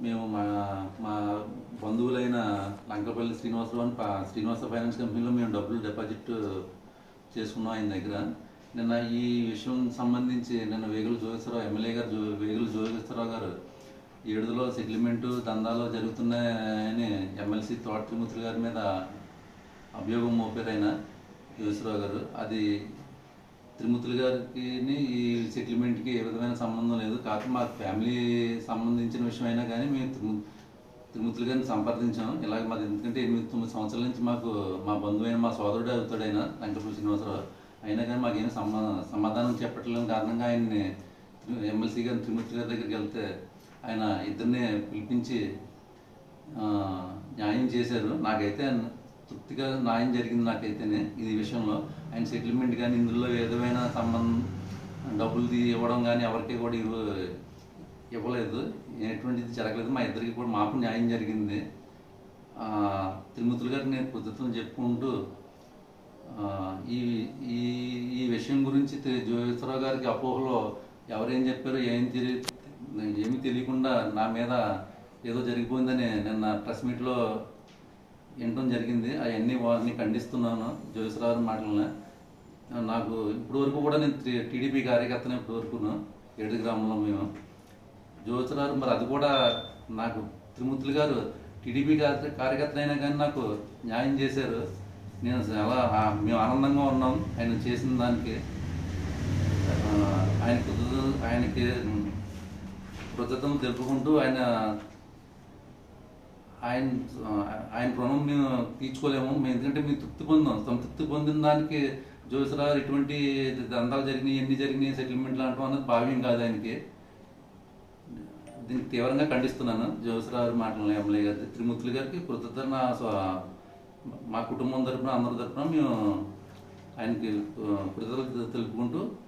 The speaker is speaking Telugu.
మేము మా మా బంధువులైన లంకపల్లి శ్రీనివాసరావు అని పా- శ్రీనివాస ఫైనాన్స్ కంపెనీలో మేము డబ్బులు డిపాజిట్ చేసుకున్నాం ఆయన దగ్గర నిన్న ఈ విషయం సంబంధించి నిన్న వేగుల జోగేశ్వరరావు ఎమ్మెల్యే గారు జో వేగుల జోగేశ్వరరావు గారు ఏడుదలో సెటిల్మెంట్ దందాలు జరుగుతున్నాయని ఎమ్మెల్సీ తోట త్రిమూర్తి గారి మీద అభియోగం మోపారు ఆయన జోగేశ్వరరావు గారు అది త్రిమూర్తులు గారికి ఈ సెటిల్మెంట్కి ఏ విధమైన సంబంధం లేదు కాకపోతే మా ఫ్యామిలీ సంబంధించిన విషయం అయినా కానీ మేము త్రిము త్రిమూర్తులు గారిని సంప్రదించాం ఇలాగ మాది ఎందుకంటే ఎనిమిది తొమ్మిది సంవత్సరాల నుంచి మాకు మా బంధువు అయిన మా సోదరుడే అవుతాడు ఆయన లంకపల్లి శ్రీనివాసరావు అయినా కానీ మాకేం సమా సమాధానం చెప్పట్లేని కారణంగా ఆయన్ని ఎమ్మెల్సీ గారిని త్రిమూర్తి గారి దగ్గరికి వెళ్తే ఆయన ఇద్దరిని పిలిపించి ఆ, న్యాయం చేశారు నాకైతే తృప్తిగా న్యాయం జరిగింది నాకైతేనే ఈ విషయంలో ఆయన సెటిల్మెంట్ కానీ ఇందులో ఏ విధమైన సంబంధం డబ్బులు తీ- ఇవ్వడం కానీ ఎవరికి కూడా ఇవ్వ- ఇవ్వలేదు ఎటువంటిది జరగలేదు మా ఇద్దరికి కూడా మాకు న్యాయం జరిగింది ఆ, త్రిమూర్తులు గారికి నేను కృతజ్ఞతలు చెప్పుకుంటూ ఆ, ఈ ఈ ఈ విషయం గురించి తె- జోగేశ్వరరావు గారికి అపోహలో ఎవరేం చెప్పారో ఏం తెలియ ఏమీ తెలియకుండా నా మీద ఏదో జరిగిపోయిందని నిన్న ప్రెస్ మీట్లో వినడం జరిగింది అవన్నీ వారిని ఖండిస్తున్నాను జోగేశ్వరరావు మాటలను నాకు ఇప్పటి వరకు కూడా నేను టి- టీడీపీ కార్యకర్తనే ఇప్పటి వరకును ఏడు గ్రామంలో మేము జోగేశ్వరరావు మరి అది కూడా నాకు త్రిమూర్తులు గారు టీడీపీ కార్యకర్త అయినా కానీ నాకు న్యాయం చేశారు నేను చాలా ఆ- మేము ఆనందంగా ఉన్నాం ఆయన చేసిన దానికి ఆ, ఆయన కృతజ్ఞతలు ఆయనకి కృతజ్ఞతలు తెలుపుకుంటూ ఆయన ఆయన ఆయన రుణం మేము తీర్చుకోలేము మేము ఎందుకంటే మేము తృప్తి పొందాం సంతృప్తి పొందిన దానికి జోసరావు ఎటువంటి దందాలు జరిగినాయి ఎన్ని జరిగినాయి సెటిల్మెంట్ లాంటివి అన్నది భావ్యం కాదు ఆయనకి దీనికి తీవ్రంగా ఖండిస్తున్నాను జోసరావు మాటలను ఎమ్మెల్యే గారి త్రిమూర్తులు గారికి కృతజ్ఞత నా స్వ- మా కుటుంబం తరపున అందరి తరపున మేము ఆయనకి ఆ, కృతజ్ఞతలు తెలుపుకుంటూ